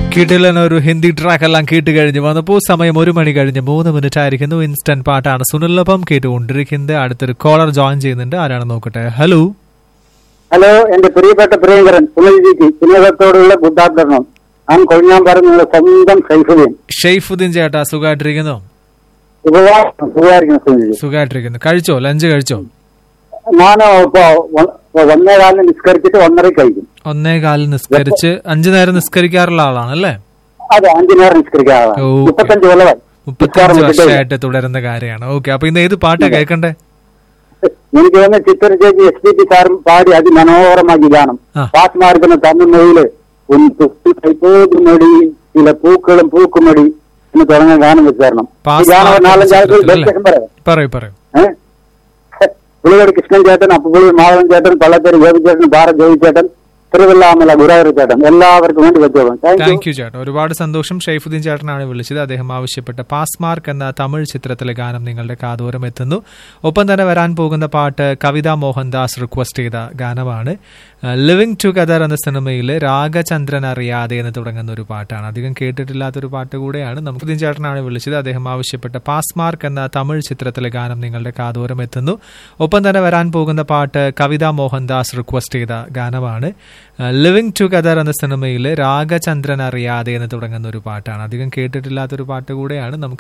കിടിലൻ ഒരു ഹിന്ദി ട്രാക്ക് എല്ലാം കേട്ട് കഴിഞ്ഞ് വന്നപ്പോൾ സമയം ഒരു മണി കഴിഞ്ഞ് മൂന്ന് മിനിറ്റ് ആയിരിക്കുന്നു ഇൻസ്റ്റന്റ് പാട്ടാണ് സുനിലൊപ്പം കേട്ടുകൊണ്ടിരിക്കുന്നത് അടുത്തൊരു കോളർ ജോയിൻ ചെയ്യുന്നുണ്ട് ആരാണ് നോക്കട്ടെ ഹലോ ഹലോ എന്റെ പ്രിയപ്പെട്ട പ്രിയങ്കരൻ സുനിൽജിക്ക് സ്നേഹത്തോടുള്ള ഗുഡ് ആഫ്റ്റർനൂൺ ഞാൻ കൊഴിഞ്ഞാമ്പാറ നിങ്ങളുടെ സ്വന്തം സൈഫുദ്ദീൻ ഷെയ്ഫുദ്ദീൻ ചേട്ടാ സുഖമായിട്ടിരിക്കുന്നു ഉപവാസം സുഖമായിരിക്കുന്നു സുനിൽജി സുഖമായിട്ടിരിക്കുന്നു കഴിച്ചോ ലഞ്ച് കഴിച്ചോ ഞാൻ ഇപ്പോ ഒ- ഒന്നേ കാലിന് നിസ്കരിച്ചിട്ട് ഒന്നര കഴിക്കും ഒന്നേ കാലിൽ നിസ്കരിച്ച് അഞ്ചു നേരം നിസ്കരിക്കാറുള്ള ആളാണ് അല്ലേ അതെ അഞ്ചു നേരം നിസ്കരിക്കാതെ ഓ, മുപ്പത്തഞ്ച് കൊല്ലമായി മുപ്പത്തഞ്ച് വർഷമായിട്ട് തുടരുന്ന കാര്യമാണ് ഓക്കെ അപ്പൊ ഇന്ന് ഏത് പാട്ടാ കേൾക്കണ്ടേ എനിക്ക് തോന്നുന്നു ചിത്ര ചേച്ചി എസ് പി ടി സാറും പാടി അതിമനോഹരമാക്കി ഗാനം ആ. പാസ്മാർക്കുന്ന തമിഴ്മൊഴിയില് ഉൻ തുപ്പി കൈപ്പോകുമടി ചില പൂക്കളും പൂക്കുമടി എന്ന് തുടങ്ങിയ ഗാനം വെച്ച് തരണം ഈ പാസ് ഗാനം ഒരു നാലഞ്ചാൾക്ക് ചിത്രത്തിലല്ലേ? ഡെഡിക്കേഷൻ പറയാം പറയൂ പറയൂ ഏഹ് പുള്ളിയോട് കൃഷ്ണൻ ചേട്ടൻ അപ്പുപുള്ളി മാധവൻ ചേട്ടൻ പള്ളത്തേരി ഗോപി ചേട്ടൻ പാറ ജോയി ചേട്ടൻ തിരുവല്ലാമല ഗുരുവായൂർ ചേട്ടൻ എല്ലാവർക്കും വേണ്ടി വെച്ചോളാം താങ്ക് യു താങ്ക് യു ചേട്ടൻ ഒരുപാട് സന്തോഷം ഷെയ്ഫുദ്ദീൻ ചേട്ടനാണ് വിളിച്ചത് അദ്ദേഹം ആവശ്യപ്പെട്ട പാസ് മാർക്ക് എന്ന തമിഴ് ചിത്രത്തിലെ ഗാനം നിങ്ങളുടെ കാതോരം എത്തുന്നു ഒപ്പം തന്നെ വരാൻ പോകുന്ന പാട്ട് കവിത മോഹൻദാസ് റിക്വസ്റ്റ് ചെയ്ത ഗാനമാണ് ലിവിങ് ടുഗദർ എന്ന സിനിമയിൽ രാഗചന്ദ്രൻ അറിയാതെ എന്ന് തുടങ്ങുന്ന ഒരു പാട്ടാണ് അധികം കേട്ടിട്ടില്ലാത്തൊരു പാട്ട് കൂടെയാണ് നമുക്ക് ചേട്ടനാണ് വിളിച്ചത് അദ്ദേഹം ആവശ്യപ്പെട്ട പാസ് മാർക്ക് എന്ന തമിഴ് ചിത്രത്തിലെ ഗാനം നിങ്ങളുടെ കാതോരം എത്തുന്നു ഒപ്പം തന്നെ വരാൻ പോകുന്ന പാട്ട് കവിത മോഹൻദാസ് റിക്വസ്റ്റ് ചെയ്ത ഗാനമാണ് ലിവിങ് ടുഗദർ എന്ന സിനിമയിൽ രാഗചന്ദ്രൻ അറിയാതെ എന്ന് തുടങ്ങുന്ന ഒരു പാട്ടാണ് അധികം കേട്ടിട്ടില്ലാത്തൊരു പാട്ട് കൂടെയാണ് നമുക്ക്